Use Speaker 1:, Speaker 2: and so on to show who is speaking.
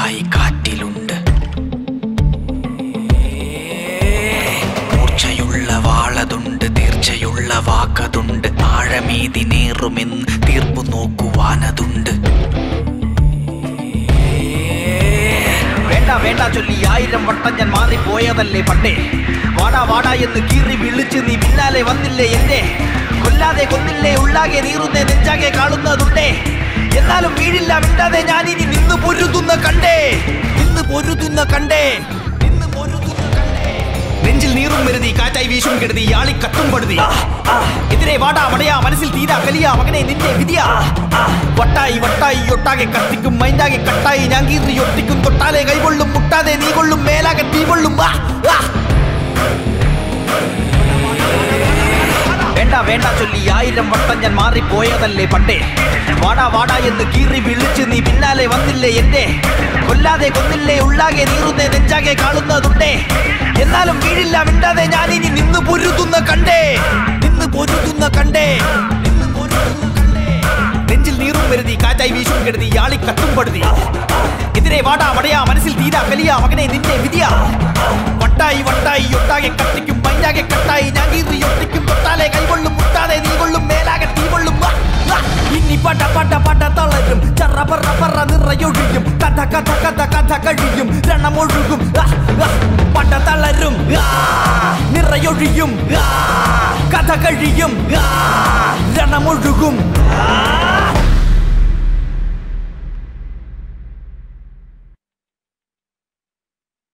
Speaker 1: കാറ്റായി കാറ്റിലുണ്ട് മൂർച്ചയുള്ള വാളതുണ്ട് തീർച്ചയുള്ള വാക്കതുണ്ട് ആഴമേതി നേറുമെന്ന് തീർപ്പു നോക്കുവാനതുണ്ട്
Speaker 2: വേണ്ട വേണ്ട ചൊല്ലി ആയിരം വട്ടം ഞാൻ മാറിപ്പോയതല്ലേ പണ്ടേ വാടാ വാടാ എന്ന് കീറി വിളിച്ച് നീ പിന്നാലെ വന്നില്ലേ എന്നെ കൊല്ലാതെ കൊന്നില്ലേ ഉള്ളാകെ നീറുന്നേ നെഞ്ചാകെ കാണുന്നതുണ്ടേ എന്നാലും വീഴില്ല മിണ്ടാതെ ഞാൻ ഇനി നിന്ന് പൊരുതുന്ന കണ്ടേ നിന്ന് പൊരുതുന്ന കണ്ടേ നിന്ന് പൊരുതുന്ന കണ്ടേ നെഞ്ചിൽ നീറും വരുതി കാറ്റായി വീശും കെടുതി യാളി കത്തും പടുതി എതിരെ വാടാ മടയാ മനസ്സിൽ തീരാ കലിയാ മകനെ നിന്റെ വിധിയാ വട്ടായി വട്ടായി ഒട്ടാകെ കത്തിക്കും മൈൻഡാകെ കട്ടായി ഞാൻ കീറി ഒട്ടിക്കും തൊട്ടാലെ കൈകൊള്ളും മുട്ടാതെ നീ കൊള്ളും മേലാകെ തീ കൊള്ളും ആ, ആ. വേണ്ട വേണ്ട ചൊല്ലി ആയിരം വട്ടം ഞാൻ മാറിപ്പോയതല്ലേ പണ്ടേ വാടാ വാടാ എന്ന് കീറി വിളിച്ച് നീ പിന്നാലെ വന്നില്ലേ എന്റെ കൊല്ലാതെ കൊന്നില്ലേ ഉള്ളാകെ നീറുന്നേ നെഞ്ചാകെ കാണുന്നതുണ്ടേ എന്നാലും വീഴില്ല മിണ്ടാതെ ഞാൻ ഇനി നിന്ന് പൊരുതുന്ന കണ്ടേ നിന്ന് പൊരുതുന്ന കണ്ടേ നിന്ന് പൊരുതുന്ന കണ്ടേ നെഞ്ചിൽ നീറും വരുതി കാറ്റായി വീശും കെടുതി യാളി കത്തും പടുതി എതിരെ വാടാ വടയാ മനസ്സിൽ തീരാ കലിയാ മകനെ നിന്റെ വിധിയാ വട്ടായി വട്ടായി ഒട്ടാകെ കത്തിക്കും മൈനാകെ കട്ടായി ഞാൻ കീറി ഒട്ടിക്കും തൊട്ടാലെ കൈകൊള്ളും മുട്ടാതെ നീ കൊള്ളും മേലാകെ തീ കൊള്ളും ആ, ആ. ഇനി പട പട പട തളരും ചറ പറ പറ നിറയൊഴിയും കഥ കഥ കഥ കഥ കഴിയും രണമൊഴുകും ആ, ആ. പട തളരും ആ, നിറയൊഴിയും ആ, കഥ കഴിയും ആ, രണമൊഴുകും ആ